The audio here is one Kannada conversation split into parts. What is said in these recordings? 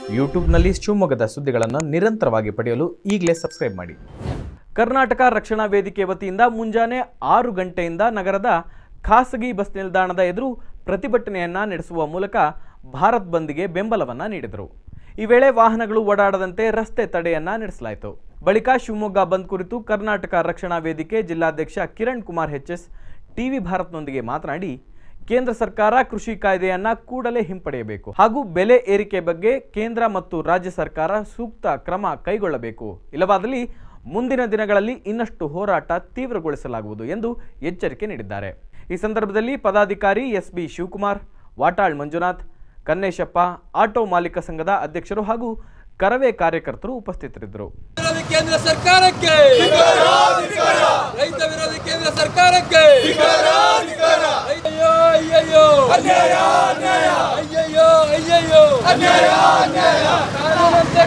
ಯೂಟ್ಯೂಬ್ನಲ್ಲಿ ಶಿವಮೊಗ್ಗದ ಸುದ್ದಿಗಳನ್ನು ನಿರಂತರವಾಗಿ ಪಡೆಯಲು ಈಗಲೇ ಸಬ್ಸ್ಕ್ರೈಬ್ ಮಾಡಿ ಕರ್ನಾಟಕ ರಕ್ಷಣಾ ವೇದಿಕೆ ವತಿಯಿಂದ ಮುಂಜಾನೆ ಆರು ಗಂಟೆಯಿಂದ ನಗರದ ಖಾಸಗಿ ಬಸ್ ನಿಲ್ದಾಣದ ಎದುರು ಪ್ರತಿಭಟನೆಯನ್ನ ನಡೆಸುವ ಮೂಲಕ ಭಾರತ್ ಬಂದ್ಗೆ ಬೆಂಬಲವನ್ನ ನೀಡಿದರು ಈ ವೇಳೆ ವಾಹನಗಳು ಓಡಾಡದಂತೆ ರಸ್ತೆ ತಡೆಯನ್ನ ನಡೆಸಲಾಯಿತು ಬಳಿಕ ಶಿವಮೊಗ್ಗ ಬಂದ್ ಕುರಿತು ಕರ್ನಾಟಕ ರಕ್ಷಣಾ ವೇದಿಕೆ ಜಿಲ್ಲಾಧ್ಯಕ್ಷ ಕಿರಣ್ ಕುಮಾರ್ ಎಚ್ ಟಿವಿ ಭಾರತ್ನೊಂದಿಗೆ ಮಾತನಾಡಿ ಕೇಂದ್ರ ಸರ್ಕಾರ ಕೃಷಿ ಕಾಯ್ದೆಯನ್ನ ಕೂಡಲೇ ಹಿಂಪಡೆಯಬೇಕು ಹಾಗೂ ಬೆಲೆ ಏರಿಕೆ ಬಗ್ಗೆ ಕೇಂದ್ರ ಮತ್ತು ರಾಜ್ಯ ಸರ್ಕಾರ ಸೂಕ್ತ ಕ್ರಮ ಕೈಗೊಳ್ಳಬೇಕು ಇಲ್ಲವಾದಲ್ಲಿ ಮುಂದಿನ ದಿನಗಳಲ್ಲಿ ಇನ್ನಷ್ಟು ಹೋರಾಟ ತೀವ್ರಗೊಳಿಸಲಾಗುವುದು ಎಂದು ಎಚ್ಚರಿಕೆ ನೀಡಿದ್ದಾರೆ ಈ ಸಂದರ್ಭದಲ್ಲಿ ಪದಾಧಿಕಾರಿ S B Shivakumar Vatal Manjunath Kanneshappa auto ಮಾಲೀಕ ಸಂಘದ ಅಧ್ಯಕ್ಷರು ಹಾಗೂ ಕರವೇ ಕಾರ್ಯಕರ್ತರು ಉಪಸ್ಥಿತರಿದ್ದರು ವಿರೋಧಿ ಕೇಂದ್ರ ಸರ್ಕಾರಕ್ಕೆ ರೈತ ವಿರೋಧಿ ಕೇಂದ್ರ ಸರ್ಕಾರಕ್ಕೆ ಅಯ್ಯಯ್ಯೋ ಅಯ್ಯಯ್ಯೋ ಅಯ್ಯಯ್ಯೋ ಅಯ್ಯಯ್ಯೋ ಕಾನೂನಂತೆ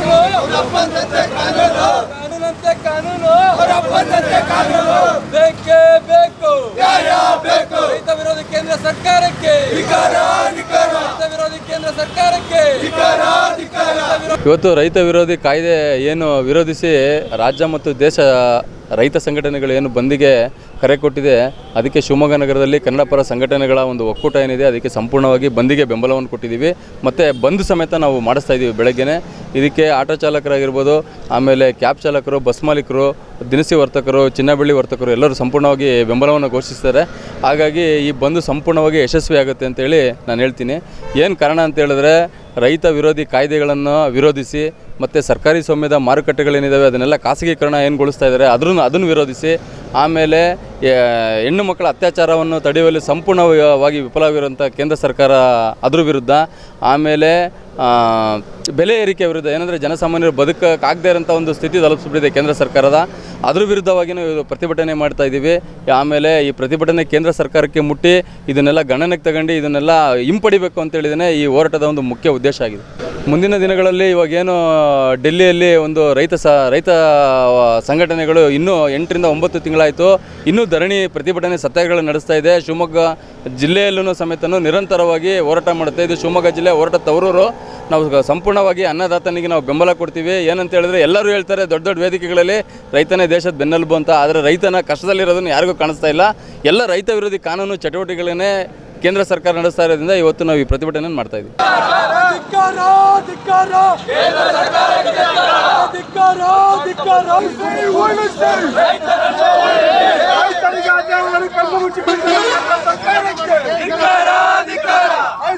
ಕಾನೂನು ಕಾನೂನಂತೆ ಕಾನೂನು ಬೇಕೇ ಬೇಕು ರೈತ ವಿರೋಧಿ ಕೇಂದ್ರ ಸರ್ಕಾರಕ್ಕೆ ರೈತ ವಿರೋಧಿ ಕೇಂದ್ರ ಸರ್ಕಾರಕ್ಕೆ ಇವತ್ತು ರೈತ ವಿರೋಧಿ ಕಾಯ್ದೆ ಏನು ವಿರೋಧಿಸಿ ರಾಜ್ಯ ಮತ್ತು ದೇಶ ರೈತ ಸಂಘಟನೆಗಳು ಏನು ಬಂದಿಗೆ ಕರೆ ಕೊಟ್ಟಿದೆ ಅದಕ್ಕೆ ಶಿವಮೊಗ್ಗ ನಗರದಲ್ಲಿ ಕನ್ನಡ ಪರ ಸಂಘಟನೆಗಳ ಒಂದು ಒಕ್ಕೂಟ ಏನಿದೆ ಅದಕ್ಕೆ ಸಂಪೂರ್ಣವಾಗಿ ಬಂದಿಗೆ ಬೆಂಬಲವನ್ನು ಕೊಟ್ಟಿದ್ದೀವಿ ಮತ್ತು ಬಂದ್ ಸಮೇತ ನಾವು ಮಾಡಿಸ್ತಾ ಇದ್ದೀವಿ ಬೆಳಗ್ಗೆನೆ ಇದಕ್ಕೆ ಆಟೋ ಚಾಲಕರಾಗಿರ್ಬೋದು ಆಮೇಲೆ ಕ್ಯಾಬ್ ಚಾಲಕರು ಬಸ್ ಮಾಲೀಕರು ದಿನಸಿ ವರ್ತಕರು ಚಿನ್ನ ಬೆಳ್ಳಿ ವರ್ತಕರು ಎಲ್ಲರೂ ಸಂಪೂರ್ಣವಾಗಿ ಬೆಂಬಲವನ್ನು ಘೋಷಿಸ್ತಾರೆ ಹಾಗಾಗಿ ಈ ಬಂದು ಸಂಪೂರ್ಣವಾಗಿ ಯಶಸ್ವಿ ಆಗುತ್ತೆ ಅಂತೇಳಿ ನಾನು ಹೇಳ್ತೀನಿ ಏನು ಕಾರಣ ಅಂತ ಹೇಳಿದ್ರೆ ರೈತ ವಿರೋಧಿ ಕಾಯ್ದೆಗಳನ್ನು ವಿರೋಧಿಸಿ ಮತ್ತು ಸರ್ಕಾರಿ ಸ್ವಾಮ್ಯದ ಮಾರುಕಟ್ಟೆಗಳೇನಿದ್ದಾವೆ ಅದನ್ನೆಲ್ಲ ಖಾಸಗೀಕರಣ ಏನುಗೊಳಿಸ್ತಾ ಇದ್ದಾರೆ ಅದನ್ನು ಅದನ್ನು ವಿರೋಧಿಸಿ ಆಮೇಲೆ ಆ, ಹೆಣ್ಣು ಮಕ್ಕಳ ಅತ್ಯಾಚಾರವನ್ನು ತಡೆಯುವಲ್ಲಿ ಸಂಪೂರ್ಣವಾಗಿ ವಿಫಲವಾಗಿರುವಂಥ ಕೇಂದ್ರ ಸರ್ಕಾರ ಅದ್ರ ವಿರುದ್ಧ ಆಮೇಲೆ ಆ, ಬೆಲೆ ಏರಿಕೆ ವಿರುದ್ಧ ಏನಂದರೆ ಜನಸಾಮಾನ್ಯರು ಬದುಕಕ್ಕಾಗದೇ ಇರೋಂಥ ಒಂದು ಸ್ಥಿತಿ ತಲುಪಿಸ್ಬಿಟ್ಟಿದೆ ಕೇಂದ್ರ ಸರ್ಕಾರದ ಅದ್ರ ವಿರುದ್ಧವಾಗಿ ನಾವು ಇದು ಪ್ರತಿಭಟನೆ ಮಾಡ್ತಾ ಇದ್ದೀವಿ ಆಮೇಲೆ ಈ ಪ್ರತಿಭಟನೆ ಕೇಂದ್ರ ಸರ್ಕಾರಕ್ಕೆ ಮುಟ್ಟಿ ಇದನ್ನೆಲ್ಲ ಗಣನೆಗೆ ತಗೊಂಡು ಇದನ್ನೆಲ್ಲ ಹಿಂಪಡಿಬೇಕು ಅಂತೇಳಿದೇ ಈ ಹೋರಾಟದ ಒಂದು ಮುಖ್ಯ ಉದ್ದೇಶ ಆಗಿದೆ ಮುಂದಿನ ದಿನಗಳಲ್ಲಿ ಇವಾಗೇನು ಡೆಲ್ಲಿಯಲ್ಲಿ ಒಂದು ರೈತ ಸ ರೈತ ಸಂಘಟನೆಗಳು ಇನ್ನೂ ಎಂಟರಿಂದ ಒಂಬತ್ತು ತಿಂಗಳಾಯಿತು ಇನ್ನೂ ಧರಣಿ ಪ್ರತಿಭಟನೆ ಸತ್ಯಾಗ್ರಹ ನಡೆಸ್ತಾ ಇದೆ ಶಿವಮೊಗ್ಗ ಜಿಲ್ಲೆಯಲ್ಲೂ ಸಮೇತನು ನಿರಂತರವಾಗಿ ಹೋರಾಟ ಮಾಡುತ್ತೆ ಇದು ಶಿವಮೊಗ್ಗ ಜಿಲ್ಲೆ ಹೋರಾಟ ತವರೂರು ನಾವು ಗ- ಸಂಪೂರ್ಣವಾಗಿ ಅನ್ನದಾತನಿಗೆ ನಾವು ಬೆಂಬಲ ಕೊಡ್ತೀವಿ ಏನಂತ ಹೇಳಿದ್ರೆ ಎಲ್ಲರೂ ಹೇಳ್ತಾರೆ ದೊಡ್ಡ ದೊಡ್ಡ ವೇದಿಕೆಗಳಲ್ಲಿ ರೈತನೇ ದೇಶದ ಬೆನ್ನೆಲುಬು ಅಂತ ಆದರೆ ರೈತನ ಕಷ್ಟದಲ್ಲಿರೋದನ್ನು ಯಾರಿಗೂ ಕಾಣಿಸ್ತಾ ಇಲ್ಲ ಎಲ್ಲ ರೈತ ವಿರೋಧಿ ಕಾನೂನು ಚಟುವಟಿಕೆಗಳನ್ನೇ ಕೇಂದ್ರ ಸರ್ಕಾರ ನಡೆಸ್ತಾ ಇರೋದ್ರಿಂದ ಇವತ್ತು ನಾವು ಈ ಪ್ರತಿಭಟನೆ ಮಾಡ್ತಾ ಇದ್ದೀವಿ ಧಿಕ್ಕಾರ ಧಿಕ್ಕಾರ ಧಿಕ್ಕಾರ ಧಿಕ್ಕಾರ ರೈತರಿಗೆ ಅನ್ಯಾಯವನ್ನು ಕಣ್ಣು ಮುಚ್ಚಿ ಬಿಟ್ಟಿರುವ ಸರ್ಕಾರಕ್ಕೆ